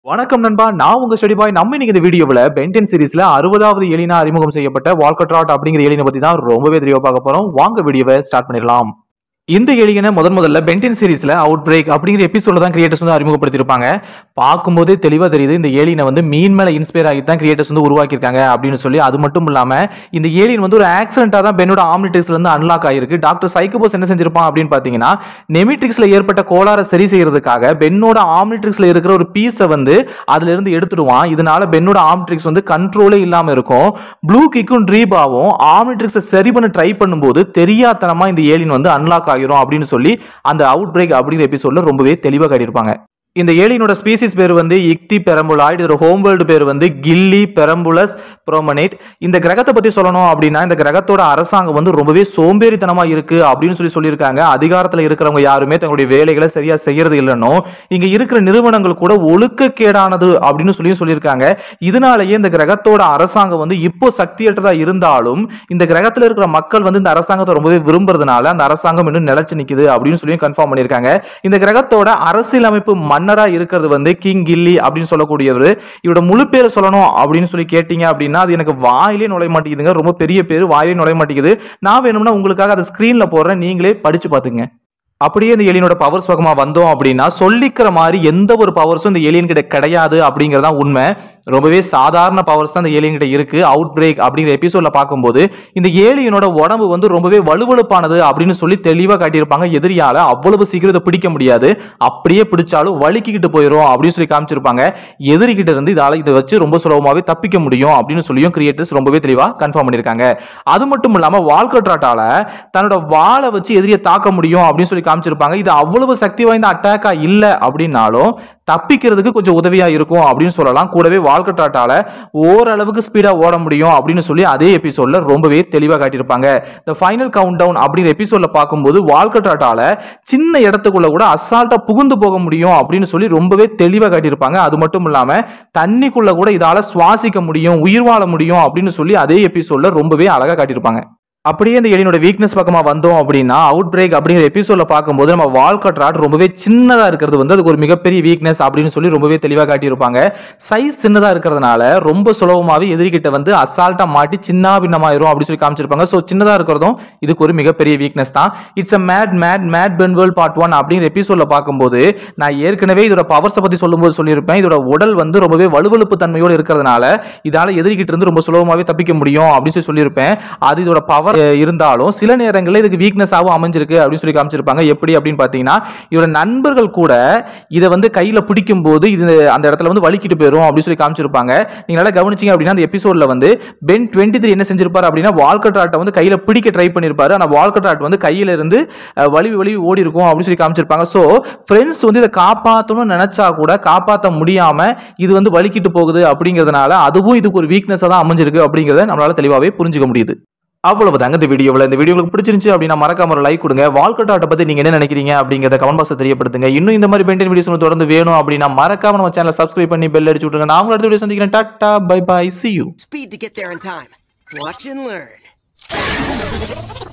வணக்கம் நண்பா நான் உங்க ஸ்டடி பாய் நம்ம இன்னைக்கு இந்த வீடியோவில் பென்டென் சீரிஸ்ல அறுபதாவது எலினா அறிமுகம் செய்யப்பட்ட வால்கட்ராட் அப்படிங்கிற எலினை பத்தி தான் ரொம்பவே தெளிவாக பார்க்க போறோம் வாங்க வீடியோவை ஸ்டார்ட் பண்ணிடலாம் இந்த எலியனை முதன் முதல்ல பென்டென் சீரிஸ்ல அவுட் பிரேக் அப்படிங்கிற எபிசோட தான் கிரியேட்டர்ஸ் வந்து அறிமுகப்படுத்தியிருப்பாங்க பார்க்கும்போதே தெளிவாக தெரியுது இந்த ஏலியனை வந்து மீன் மேல இன்ஸ்பயர் ஆகி தான் கிரியேட்டர்ஸ் வந்து உருவாக்கியிருக்காங்க அப்படின்னு சொல்லி அது மட்டும் இல்லாம இந்த ஏலியன் வந்து ஒரு ஆக்சிடென்ட்டாக தான் பென்னோட ஆம்னிட்டிக்ஸ்ல இருந்து அன்லாக் ஆயிருக்கு டாக்டர் சைக்கோபோஸ் என்ன செஞ்சிருப்பான் அப்படின்னு பார்த்தீங்கன்னா நெமிட்ரிக்ஸ்ல ஏற்பட்ட கோளாறை சரி செய்யறதுக்காக பென்னோட ஆம்னிட்ரிக்ஸ்ல இருக்கிற ஒரு பீஸை வந்து அதுல இருந்து எடுத்துடுவான் இதனால பென்னோட ஆம்னிட்ரிக்ஸ் வந்து கண்ட்ரோலே இல்லாம இருக்கும் ப்ளூ கிக்கும் ட்ரீபாவும் ஆம்னிட்ரிக்ஸை சரி பண்ண ட்ரை பண்ணும்போது தெரியாதனமா இந்த ஏலியன் வந்து அன்லாக் ஆகிரும் அப்படின்னு சொல்லி அந்த அவுட் பிரேக் அப்படிங்கிற எபிசோட்ல ரொம்பவே தெளிவாக காட்டியிருப்பாங்க இந்த ஏலியனோட ஸ்பீசிஸ் பேர் வந்து இக்தி பெரம்புலாய்டு இதோட ஹோம் வேர்ல்டு பேர் வந்து கில்லி பெரம்புலஸ் ப்ரோமனேட் இந்த கிரகத்தை பத்தி சொல்லணும் அப்படின்னா இந்த கிரகத்தோட அரசாங்கம் வந்து ரொம்பவே சோம்பேறித்தனமா இருக்கு அப்படின்னு சொல்லி சொல்லியிருக்காங்க அதிகாரத்தில் இருக்கிறவங்க யாருமே தங்களுடைய வேலைகளை சரியா செய்யறது இல்லைன்னோ இங்க இருக்கிற நிறுவனங்கள் கூட ஒழுக்கக்கேடானது அப்படின்னு சொல்லி சொல்லியிருக்காங்க இதனாலேயே இந்த கிரகத்தோட அரசாங்கம் வந்து இப்போ சக்தியற்றதா இருந்தாலும் இந்த கிரகத்தில் இருக்கிற மக்கள் வந்து இந்த அரசாங்கத்தை ரொம்பவே விரும்புறதுனால அந்த அரசாங்கம் இன்னும் நிலைச்சு நிக்குது அப்படின்னு சொல்லி கன்ஃபார்ம் பண்ணியிருக்காங்க இந்த கிரகத்தோட அரசியலமைப்பு மன்னரா இருக்கிறது வந்து கிங் கில்லி அப்படின்னு சொல்லக்கூடியவர் இவரோட முழு பேரை சொல்லணும் அப்படின்னு சொல்லி கேட்டீங்க அப்படின்னா அது எனக்கு வாயிலே நுழைய மாட்டேங்குதுங்க ரொம்ப பெரிய பேர் வாயிலே நுழைய மாட்டேங்குது நான் வேணும்னா உங்களுக்காக அதை ஸ்க்ரீன்ல போடுறேன் நீங்களே படிச்சு பார்த்துங்க அப்படியே இந்த ஏலியனோட பவர்ஸ் பக்கமா வந்தோம் அப்படின்னா சொல்லிக்கிற மாதிரி எந்த ஒரு பவர்ஸும் இந்த ஏலியன் கிட்ட கிடையாது அப்படிங்கறதா உண்மை ரொம்பவே சாதாரண பவர்ஸ் தான் இந்த ஏலியன் கிட்ட இருக்கு அவுட் பிரேக் அப்படிங்கிற எபிசோட்ல பார்க்கும்போது இந்த ஏலியனோட உடம்பு வந்து ரொம்பவே வலுவழுப்பானது அப்படின்னு சொல்லி தெளிவா காட்டியிருப்பாங்க எதிரியால அவ்வளவு சீக்கிரம் இதை பிடிக்க முடியாது அப்படியே பிடிச்சாலும் வலிக்கிட்டு போயிடும் அப்படின்னு சொல்லி காமிச்சிருப்பாங்க எதிரி கிட்ட இருந்து இதால இதை வச்சு ரொம்ப சுலபமாவே தப்பிக்க முடியும் அப்படின்னு சொல்லியும் கிரியேட்டர்ஸ் ரொம்பவே தெளிவா கன்ஃபார்ம் பண்ணியிருக்காங்க அது மட்டும் இல்லாம வால்கட்ராட்டால தன்னோட வாளை வச்சு எதிரியை தாக்க முடியும் அப்படின்னு சொல்லி காமிச்சிருப்பாங்க இது அவ்வளவு சக்தி வாய்ந்த அட்டாக்கா இல்ல அப்படின்னாலும் தப்பிக்கிறதுக்கு கொஞ்சம் உதவியா இருக்கும் அப்படின்னு சொல்லலாம் கூடவே வால்கட்ராட்டால ஓரளவுக்கு ஸ்பீடா ஓட முடியும் அப்படின்னு சொல்லி அதே எபிசோட்ல ரொம்பவே தெளிவா காட்டியிருப்பாங்க இந்த ஃபைனல் கவுண்ட் டவுன் அப்படிங்கிற எபிசோட்ல பார்க்கும்போது வால்கட்ராட்டால சின்ன இடத்துக்குள்ள கூட அசால்ட்டா புகுந்து போக முடியும் அப்படின்னு சொல்லி ரொம்பவே தெளிவா காட்டியிருப்பாங்க அது மட்டும் இல்லாம தண்ணிக்குள்ள கூட இதால சுவாசிக்க முடியும் உயிர் வாழ முடியும் அப்படின்னு சொல்லி அதே எபிசோட்ல ரொம்பவே அழகா காட்டியிருப்பாங்க அப்படியே இந்த எலியனோட வீக்னஸ் பக்கமா வந்தோம் அப்படின்னா அவுட் பிரேக் அப்படிங்கிற எபிசோட்ல பார்க்கும்போது நம்ம வால்கட்ராட் ரொம்பவே சின்னதா இருக்கிறது வந்து அதுக்கு ஒரு மிகப்பெரிய வீக்னஸ் அப்படின்னு சொல்லி ரொம்பவே தெளிவா காட்டியிருப்பாங்க சைஸ் சின்னதா இருக்கிறதுனால ரொம்ப சுலபமாவே எதிரிகிட்ட வந்து அசால்ட்டா மாட்டி சின்ன பின்னமாயிரும் அப்படின்னு சொல்லி காமிச்சிருப்பாங்க ஸோ சின்னதா இருக்கிறதும் இதுக்கு ஒரு மிகப்பெரிய வீக்னஸ் தான் it's a mad mad mad Benwell part one அப்படிங்கிற எபிசோட்ல பார்க்கும்போது நான் ஏற்கனவே இதோட பவர்ஸை பத்தி சொல்லும்போது சொல்லியிருப்பேன் இதோட உடல் வந்து ரொம்பவே வலுவழுப்பு தன்மையோடு இருக்கிறதுனால இதால எதிரிகிட்ட இருந்து ரொம்ப சுலபமாவே தப்பிக்க முடியும் அப்படின்னு சொல்லி சொல்லியிருப்பேன் அது இதோட பவர் இருந்தாலும் சில நேரங்களில் இதுக்கு வீக்னஸாகவும் அமைஞ்சிருக்கு அப்படின்னு சொல்லி காமிச்சிருப்பாங்க எப்படி அப்படின்னு பார்த்தீங்கன்னா இதோட நண்பர்கள் கூட இதை வந்து கையில் பிடிக்கும் போது இது அந்த இடத்துல வந்து வலிக்கிட்டு போயிடும் அப்படின்னு சொல்லி காமிச்சிருப்பாங்க நீங்க நல்லா கவனிச்சிங்க அப்படின்னா அந்த எபிசோட்ல வந்து பென் டுவெண்ட்டி த்ரீ என்ன செஞ்சிருப்பாரு அப்படின்னா வால்கட்ராட்டை வந்து கையில் பிடிக்க ட்ரை பண்ணியிருப்பாரு ஆனால் வால்கட்ராட் வந்து கையில இருந்து அஹ், வலிவி வலிவி ஓடி இருக்கும் அப்படின்னு சொல்லி காமிச்சிருப்பாங்க ஸோ ஃப்ரெண்ட்ஸ் வந்து இதை காப்பாற்றணும்னு நினைச்சா கூட காப்பாற்ற முடியாம இது வந்து வலிக்கிட்டு போகுது அப்படிங்கிறதுனால அதுவும் இதுக்கு ஒரு வீக்னஸாக தான் அமைஞ்சிருக்கு அப்படிங்கிறத நம்மளால தெளிவாகவே புரிஞ்சுக்க முடியுது அவ்வளவுதாங்க இந்த வீடியோவில் இந்த வீடியோ உங்களுக்கு பிடிச்சிருந்துச்சு அப்படின்னா மறக்காம ஒரு லைக் கொடுங்க வால்கட்டாட்டை பத்தி நீங்க என்ன நினைக்கிறீங்க அப்படிங்கிறத கமெண்ட் பாக்ஸ் தெரியப்படுத்துங்க இன்னும் இந்த மாதிரி பெயிண்டிங் வீடியோஸ் தொடர்ந்து வேணும் அப்படின்னா மறக்காம நம்ம சேனலை சப்ஸ்கிரைப் பண்ணி பெல் அடிச்சு விட்டுருங்க நான் உங்களை அடுத்த வீடியோ சந்திக்கிறேன் tata bye bye see you Speed to get there in time. Watch and learn.